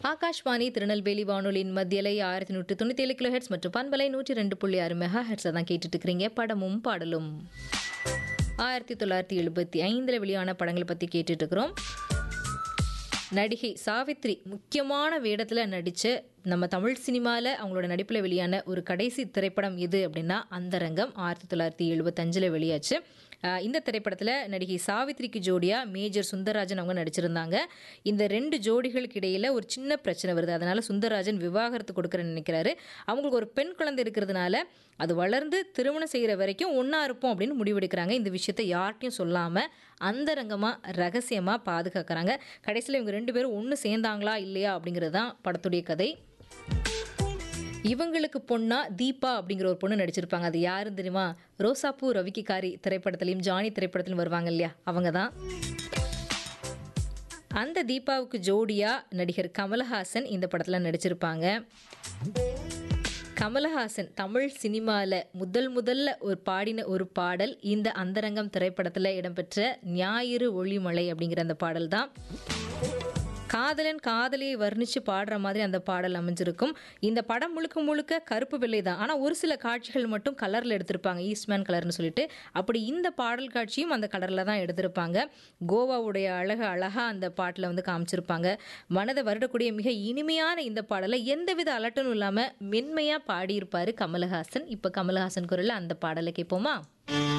ஆகாஷ்வாணி திருநெல்வேலி வானொலியின் மத்தியலை ஆயிரத்தி நூற்றி தொண்ணூற்றி ஏழு கிலோ ஹெட்ஸ் மற்றும் பண்பலை நூற்றி ரெண்டு புள்ளி ஆறு மெகா ஹெட்ஸை தான் கேட்டுட்டு இருக்கிறீங்க படமும் பாடலும் ஆயிரத்தி தொள்ளாயிரத்தி எழுபத்தி ஐந்தில் வெளியான படங்களை பற்றி கேட்டுட்டு இருக்கிறோம் நடிகை சாவித்ரி முக்கியமான வேடத்தில் நடித்த நம்ம தமிழ் சினிமாவில் அவங்களோட நடிப்பில் வெளியான ஒரு கடைசி திரைப்படம் எது அப்படின்னா அந்தரங்கம் ஆயிரத்தி தொள்ளாயிரத்தி எழுபத்தஞ்சில் வெளியாச்சு ஆஹ் இந்த திரைப்படத்தில் நடிகை சாவித்ரிக்கு ஜோடியா மேஜர் சுந்தரராஜன் அவங்க நடிச்சிருந்தாங்க இந்த ரெண்டு ஜோடிகளுக்கு இடையில ஒரு சின்ன பிரச்சனை வருது அதனால சுந்தரராஜன் விவாகரத்து கொடுக்குறேன்னு நினைக்கிறாரு அவங்களுக்கு ஒரு பெண் குழந்தை இருக்கிறதுனால அது வளர்ந்து திருமணம் செய்கிற வரைக்கும் ஒன்றா இருப்போம் அப்படின்னு முடிவெடுக்கிறாங்க இந்த விஷயத்தை யார்ட்டையும் சொல்லாமல் அந்தரங்கமாக ரகசியமாக பாதுகாக்கிறாங்க கடைசியில் இவங்க ரெண்டு பேரும் ஒன்று சேர்ந்தாங்களா இல்லையா அப்படிங்கிறது தான் படத்துடைய கதை இவங்களுக்கு பொண்ணா தீபா அப்படிங்கிற ஒரு பொண்ணு நடிச்சிருப்பாங்க அது யாருன்னு தெரியுமா ரோசாப்பூ ரவிக்கிகாரி திரைப்படத்திலையும் ஜானி திரைப்படத்திலும் வருவாங்க இல்லையா அவங்க தான் அந்த தீபாவுக்கு ஜோடியா நடிகர் கமலஹாசன் இந்த படத்தில் நடிச்சிருப்பாங்க கமலஹாசன் தமிழ் சினிமாவில் முதல் முதல்ல ஒரு பாடின ஒரு பாடல் இந்த அந்தரங்கம் திரைப்படத்தில் இடம்பெற்ற ஞாயிறு ஒளிமலை அப்படிங்கிற அந்த பாடல் தான் காதலன் காதலியை வர்ணித்து பாடுற மாதிரி அந்த பாடல் அமைஞ்சிருக்கும் இந்த படம் முழுக்க முழுக்க கருப்பு வெள்ளை தான் ஆனால் ஒரு சில காட்சிகள் மட்டும் கலரில் எடுத்திருப்பாங்க ஈஸ்ட்மேன் கலர்னு சொல்லிட்டு அப்படி இந்த பாடல் காட்சியும் அந்த கலரில் தான் எடுத்திருப்பாங்க கோவாவுடைய அழகு அழகாக அந்த பாட்டில் வந்து காமிச்சிருப்பாங்க மனதை வருடக்கூடிய மிக இனிமையான இந்த பாடலை எந்தவித அலட்டனும் இல்லாமல் மென்மையாக பாடியிருப்பார் கமலஹாசன் இப்போ கமலஹாசன் குரலில் அந்த பாடலை கேட்போமா